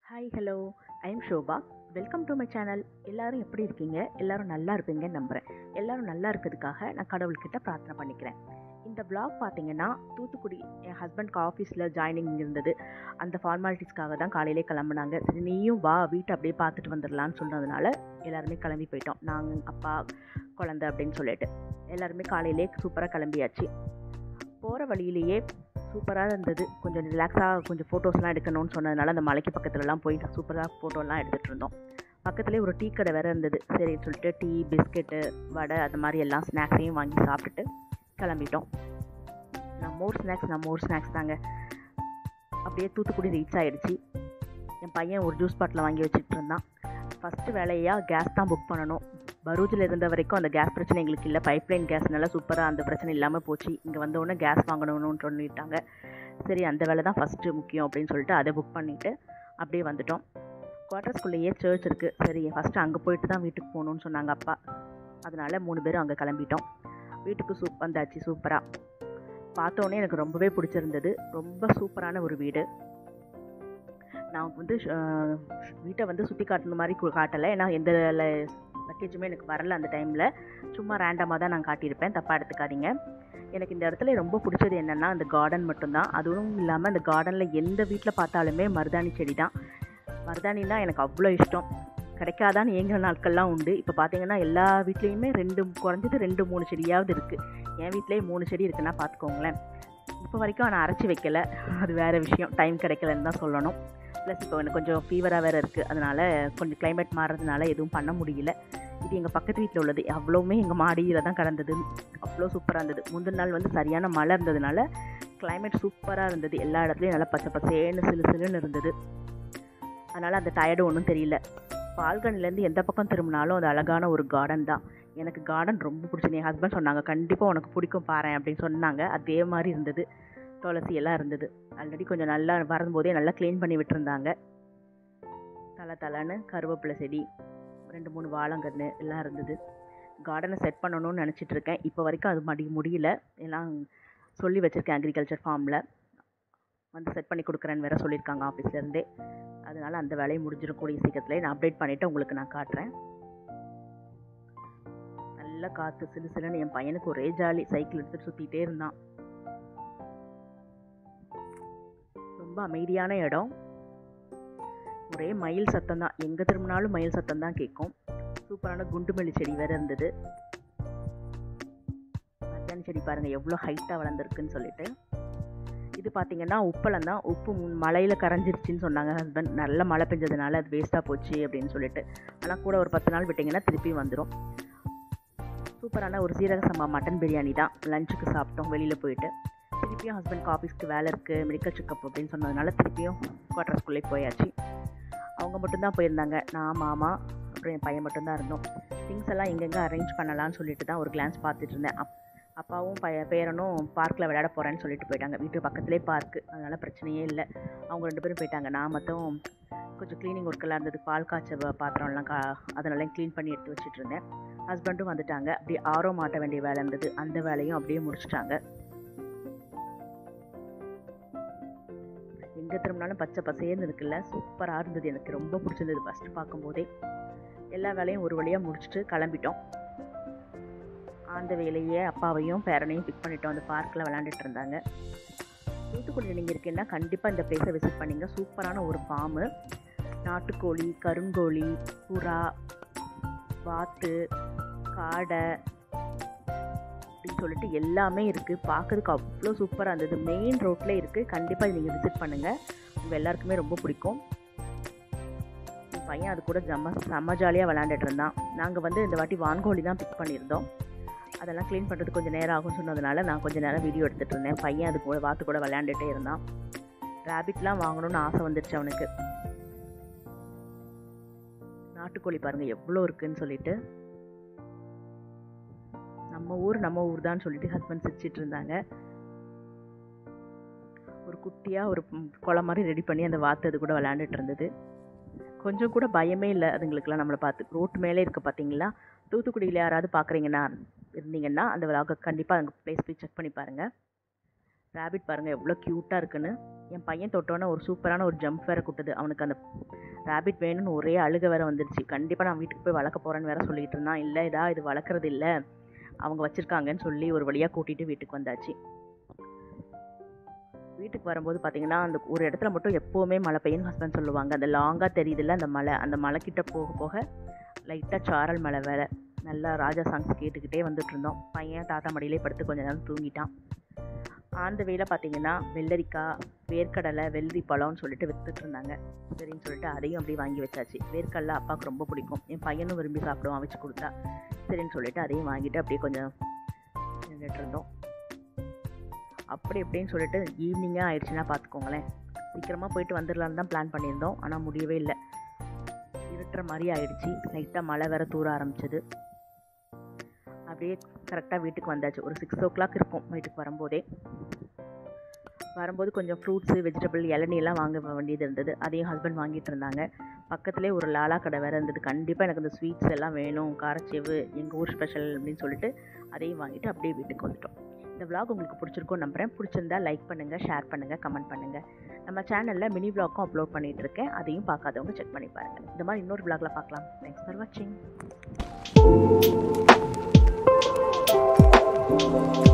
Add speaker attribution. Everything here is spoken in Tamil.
Speaker 1: hi hello I am Shobha welcome to my channel எல்லாரும் எப்படி இருக்கீங்க எல்லாரும் நல்லா இருப்பீங்கன்னு நம்புகிறேன் எல்லாரும் நல்லா இருக்கிறதுக்காக நான் கடவுள்கிட்ட பிரார்த்தனை பண்ணிக்கிறேன் இந்த vlog பார்த்தீங்கன்னா தூத்துக்குடி என் ஹஸ்பண்ட்க்கு ஆஃபீஸில் ஜாயினிங் இருந்தது அந்த ஃபார்மாலிட்டிஸ்க்காக தான் காலையிலே கிளம்புனாங்க சரி நீயும் வா வீட்டை அப்படியே பார்த்துட்டு வந்துடலான்னு சொன்னதுனால எல்லாருமே கிளம்பி போயிட்டோம் நாங்கள் அப்பா குழந்தை அப்படின்னு சொல்லிட்டு எல்லாருமே காலையிலே சூப்பராக கிளம்பியாச்சு போகிற வழியிலேயே சூப்பராக இருந்தது கொஞ்சம் ரிலாக்ஸாக கொஞ்சம் ஃபோட்டோஸ்லாம் எடுக்கணும்னு சொன்னதுனால அந்த மலைக்கு பக்கத்துலலாம் போய் சூப்பராக ஃபோட்டோலாம் எடுத்துகிட்டு இருந்தோம் பக்கத்துலேயே ஒரு டீ கடை வேறு இருந்தது சரின்னு சொல்லிட்டு டீ பிஸ்கெட்டு வடை அது மாதிரி எல்லாம் ஸ்நாக்ஸையும் வாங்கி சாப்பிட்டுட்டு கிளம்பிட்டோம் நம்ம ஊர் ஸ்நாக்ஸ் நம்ம ஊர் ஸ்நாக்ஸ் தாங்க அப்படியே தூத்துக்குடி ரீச் ஆகிடுச்சு என் பையன் ஒரு ஜூஸ் பாட்டில் வாங்கி வச்சுட்டு இருந்தான் ஃபஸ்ட்டு வேலையாக கேஸ் தான் புக் பண்ணணும் பரூச்சில் இருந்த வரைக்கும் அந்த கேஸ் பிரச்சனை எங்களுக்கு இல்லை பைப்லைன் கேஸ்னால சூப்பராக அந்த பிரச்சனை இல்லாமல் போச்சு இங்கே வந்தோடனே கேஸ் வாங்கணும்னு சொல்லிட்டாங்க சரி அந்த வேலை தான் ஃபஸ்ட்டு முக்கியம் அப்படின்னு சொல்லிட்டு அதை புக் பண்ணிவிட்டு அப்படியே வந்துட்டோம் குவார்ட்டர்ஸ்குள்ளேயே சர்ச் இருக்குது சரி ஃபஸ்ட்டு அங்கே போயிட்டு தான் வீட்டுக்கு போகணுன்னு சொன்னாங்க அப்பா அதனால் மூணு பேரும் அங்கே கிளம்பிட்டோம் வீட்டுக்கு சூப் வந்தாச்சு சூப்பராக பார்த்தோன்னே எனக்கு ரொம்பவே பிடிச்சிருந்தது ரொம்ப சூப்பரான ஒரு வீடு நான் வந்து அஹ், வீட்டை வந்து சுற்றி காட்டுன மாதிரி கு- காட்டலை ஏன்னா எந்த லக்கேஜுமே எனக்கு வரல அந்த டைமில் சும்மா ரேண்டமாக தான் நான் காட்டியிருப்பேன் தப்பாக எடுத்துக்காதீங்க எனக்கு இந்த இடத்துல ரொம்ப பிடிச்சது என்னென்னா அந்த கார்டன் மட்டும்தான் அதுவும் இல்லாமல் அந்த கார்டனில் எந்த வீட்டில் பார்த்தாலுமே மருதாணி செடி தான் மருதாணின்னா எனக்கு அவ்வளோ இஷ்டம் கிடைக்காதான்னு ஏங்குற நாட்கள்லாம் உண்டு இப்போ பார்த்தீங்கன்னா எல்லா வீட்லேயுமே ரெண்டு குறைஞ்சது ரெண்டு மூணு செடியாவது இருக்குது என் வீட்லேயே மூணு செடி இருக்குன்னா பார்த்துக்கோங்களேன் இப்போ வரைக்கும் நான் அரைச்சி வைக்கல அது வேறு விஷயம் டைம் கிடைக்கலன்னு தான் சொல்லணும் ப்ளஸ் இப்போ எனக்கு கொஞ்சம் ஃபீவராக வேறு இருக்குது அதனால் கொஞ்சம் climate மாறுறதுனால எதுவும் பண்ண முடியல இது எங்கள் பக்கத்து வீட்டில் உள்ளது அவ்வளோவுமே எங்கள் மாடியில் தான் கடந்தது அவ்வளோ சூப்பராக இருந்தது முந்தின நாள் வந்து சரியான மழை இருந்ததுனால climate சூப்பராக இருந்தது எல்லா இடத்துலையும் நல்லா பச்சை பசேன்னு சிலு சிலுன்னு இருந்தது அதனால் அந்த டயர்டு ஒன்றும் தெரியல பால்கனிலேருந்து எந்த பக்கம் திரும்பினாலும் அது அழகான ஒரு கார்டன் தான் எனக்கு கார்டன் ரொம்ப பிடிச்சது என் ஹஸ்பண்ட் சொன்னாங்க கண்டிப்பாக உனக்கு பிடிக்கும் பாரேன் அப்படின்னு சொன்னாங்க அதே மாதிரி இருந்தது துளசி எல்லாம் இருந்தது ஆல்ரெடி கொஞ்சம் நல்லா வரும்போதே நல்லா க்ளீன் பண்ணி விட்டுருந்தாங்க தலை தலைன்னு கருவேப்பிலை செடி ரெண்டு மூணு வாழைங்கன்று எல்லாம் இருந்தது கார்டனை செட் பண்ணணும்னு நினச்சிட்டு இருக்கேன் இப்போ வரைக்கும் அது மடி முடியல எல்லாம் சொல்லி வச்சுருக்கேன் அக்ரிகல்ச்சர் ஃபார்மில் வந்து செட் பண்ணி கொடுக்குறேன்னு வேற சொல்லியிருக்காங்க ஆஃபீஸ்லேருந்தே அதனால் அந்த வேலையை முடிஞ்சிடும் கூடிய சீக்கிரத்துலேயே நான் அப்டேட் பண்ணிவிட்டு உங்களுக்கு நான் காட்டுறேன் நல்ல காற்று சிலு சிலுன்னு என் பையனுக்கு ஒரே ஜாலி சைக்கிள் எடுத்துகிட்டு சுற்றிட்டே இருந்தான் ரொம்ப அமைதியான இடம் ஒரே மயில் சத்தம் தான் எங்கே திரும்பினாலும் மயில் சத்தம் தான் கேட்கும் சூப்பரான குண்டுமல்லி செடி வேற இருந்தது மருதாணி செடி பாருங்கள் எவ்வளோ ஹைட்டாக வளர்ந்துருக்குன்னு சொல்லிட்டு இது பார்த்தீங்கன்னா உப்பளம் தான் உப்பு முன் மழையில் கரைஞ்சிருச்சுன்னு சொன்னாங்க ஹஸ்பண்ட் நல்ல மழை பெஞ்சதுனால அது வேஸ்ட்டாக போச்சு அப்படின்னு சொல்லிட்டு ஆனால் கூட ஒரு பத்து நாள் விட்டிங்கன்னா திருப்பி வந்துடும் சூப்பரான ஒரு சீரக சம்பா மட்டன் பிரியாணி தான் லஞ்சுக்கு சாப்பிட்டோம் வெளியில் போயிட்டு திருப்பியும் ஹஸ்பண்ட் ஆஃபீஸ்க்கு வேலை இருக்குது மெடிக்கல் செக்கப் அப்படின்னு சொன்னதுனால திருப்பியும் குவார்ட்டர்ஸ்குள்ளே போயாச்சு அவங்க மட்டும்தான் போயிருந்தாங்க நான் மாமா அப்புறம் என் பையன் மட்டும்தான் இருந்தோம் திங்ஸ் எல்லாம் எங்கெங்கே அரேஞ்ச் பண்ணலாம்னு சொல்லிட்டு தான் ஒரு கிளான்ஸ் பார்த்துட்டு இருந்தேன் அப் அப்பாவும் பைய பேரனும் பார்க்கில் விளையாட போகிறேன்னு சொல்லிட்டு போயிட்டாங்க வீட்டு பக்கத்துலேயே பார்க்கு அதனால் பிரச்சனையே இல்லை அவங்க ரெண்டு பேரும் போயிட்டாங்க நான் மட்டும் கொஞ்சம் க்ளீனிங் ஒர்க்கெல்லாம் இருந்தது பால் காய்ச்ச ப- பாத்திரம்லாம் கா அதனெல்லாம் க்ளீன் பண்ணி எடுத்து வச்சுட்டு இருந்தேன் ஹஸ்பண்டும் வந்துட்டாங்க அப்படியே ஆரோ மாட்ட வேண்டிய வேலை இருந்தது அந்த வேலையும் அப்படியே முடிச்சிட்டாங்க எங்கே திரும்பினாலும் பச்சை பசேர்னு இருக்குல்ல சூப்பராக இருந்தது எனக்கு ரொம்ப பிடிச்சிருந்தது ஃபஸ்ட்டு பார்க்கும்போதே எல்லா வேலையும் ஒரு வழியாக முடிச்சுட்டு கிளம்பிட்டோம் அந்த வேலையே அப்பாவையும் பேரனையும் பிக் பண்ணிட்டோம் அந்த பார்க்கில் விளாண்டுட்டு இருந்தாங்க தூத்துக்குடி நீங்கள் இருக்கீங்கன்னா கண்டிப்பாக இந்த பிளேஸை விசிட் பண்ணிங்க சூப்பரான ஒரு ஃபார்மு நாட்டுக்கோழி கருங்கோழி புறா வாத்து காடை அப்படின்னு சொல்லிட்டு எல்லாமே இருக்குது பார்க்கறதுக்கு அவ்வளோ சூப்பராக இருந்தது மெயின் ரோட்டில் இருக்குது கண்டிப்பாக நீங்கள் விசிட் பண்ணுங்கள் உங்கள் எல்லாருக்குமே ரொம்ப பிடிக்கும் என் பையன் அது கூட ஜம்ம செம்ம ஜாலியாக விளாண்டுட்டு இருந்தான் நாங்கள் வந்து இந்த வாட்டி வான்கோழி தான் பிக் பண்ணியிருந்தோம் அதெல்லாம் க்ளீன் பண்ணுறதுக்கு கொஞ்சம் நேரம் ஆகும்னு சொன்னதுனால நான் கொஞ்சம் நேரம் வீடியோ எடுத்துகிட்டு இருந்தேன் பையன் அது கூட வாத்து கூட விளையாண்டுட்டே இருந்தான் ரேபிட்லாம் வாங்கணும்னு ஆசை வந்துருச்சு அவனுக்கு நாட்டுக்கோழி பாருங்கள் எவ்வளோ இருக்குன்னு சொல்லிட்டு நம்ம ஊர் நம்ம ஊர் தான் சொல்லிட்டு ஹஸ்பண்ட் சிரிச்சிட்டு இருந்தாங்க ஒரு குட்டியாக ஒரு ம், குளம் மாதிரி ரெடி பண்ணி அந்த வாத்து அது கூட விளையாண்டுட்டு இருந்தது கொஞ்சம் கூட பயமே இல்லை அதுங்களுக்கெல்லாம் நம்மளை பார்த்து ரோட்டு மேலே இருக்க பார்த்தீங்களா தூத்துக்குடியில் யாராவது பார்க்குறீங்கன்னா இருந்தீங்கன்னா அந்த விலாக கண்டிப்பாக அங்கே ப்ளேஸ் போய் செக் பண்ணி பாருங்கள் ரேபிட் பாருங்கள் எவ்வளோ க்யூட்டாக இருக்குன்னு என் பையன் தொட்டோன்னே ஒரு சூப்பரான ஒரு ஜம்ப் வேறு கொட்டுது அவனுக்கு அந்த ரேபிட் வேணும்னு ஒரே அழுக வேற வந்துருச்சு கண்டிப்பாக நான் வீட்டுக்கு போய் வளர்க்க போகிறேன்னு வேற சொல்லிட்டு இருந்தான் இல்லை இதா இது வளர்க்குறது இல்லை அவங்க வச்சுருக்காங்கன்னு சொல்லி ஒரு வழியாக கூட்டிகிட்டு வீட்டுக்கு வந்தாச்சு வீட்டுக்கு வரும்போது பார்த்தீங்கன்னா அந்த ஒரு இடத்துல மட்டும் எப்போவுமே மழை பெய்யும்னு ஹஸ்பண்ட் சொல்லுவாங்க அந்த லாங்காக தெரியுதுல்ல அந்த மலை அந்த மலைக்கிட்ட போக போக லைட்டாக சாரல் மலை வேற நல்லா ராஜா சாங்ஸ் கேட்டுக்கிட்டே வந்துட்டு இருந்தோம் பையன் தாத்தா மடியிலே படுத்து கொஞ்ச நேரம் தூங்கிட்டான் ஆந்த வேலை பார்த்தீங்கன்னா வெள்ளரிக்காய் வேர்க்கடலை வெள்ளரி பழம்னு சொல்லிட்டு வித்துட்டு இருந்தாங்க சரின்னு சொல்லிட்டு அதையும் அப்படியே வாங்கி வச்சாச்சு வேர்க்கடலை அப்பாவுக்கு ரொம்ப பிடிக்கும் என் பையனும் விரும்பி சாப்பிடுவான் வச்சு கொடுத்தா சரின்னு சொல்லிட்டு அதையும் வாங்கிட்டு அப்படியே கொஞ்சம் நின்றுட்டு இருந்தோம் அப்படி எப்படின்னு சொல்லிட்டு ஈவினிங்காக ஆயிடுச்சுன்னா பார்த்துக்கோங்களேன் சீக்கிரமாக போயிட்டு வந்துடலான்னு தான் பிளான் பண்ணியிருந்தோம் ஆனால் முடியவே இல்லை இருட்டுற மாதிரி ஆயிடுச்சு லைட்டாக மழை வேற தூர ஆரம்பிச்சது அப்படியே கரெக்டாக வீட்டுக்கு வந்தாச்சு ஒரு சிக்ஸ் ஓ கிளாக் இருக்கும் வீட்டுக்கு வரும்போதே வரும்போது கொஞ்சம் ஃப்ரூட்ஸு வெஜிடபிள் இளநீலாம் வாங்க வேண்டியது இருந்தது அதையும் ஹஸ்பண்ட் வாங்கிட்டு இருந்தாங்க பக்கத்துலேயே ஒரு லாலா கடை வேறு இருந்தது கண்டிப்பாக எனக்கு இந்த ஸ்வீட்ஸ் எல்லாம் வேணும் காரச்சேவு எங்கள் ஊர் ஸ்பெஷல் அப்படின்னு சொல்லிட்டு அதையும் வாங்கிட்டு அப்படியே வீட்டுக்கு வந்துட்டோம் இந்த vlog உங்களுக்கு பிடிச்சிருக்கும் நம்புறேன் பிடிச்சிருந்தா லைக் பண்ணுங்கள் ஷேர் பண்ணுங்கள் கமெண்ட் பண்ணுங்கள் நம்ம சேனலில் மினி vlogக்கும் அப்லோட் பண்ணிகிட்டு இருக்கேன் அதையும் பார்க்காதவங்க செக் பண்ணி பாருங்கள் இந்த மாதிரி இன்னொரு vlogல பார்க்கலாம் தேங்க்ஸ் ஃபார் வாட்சிங்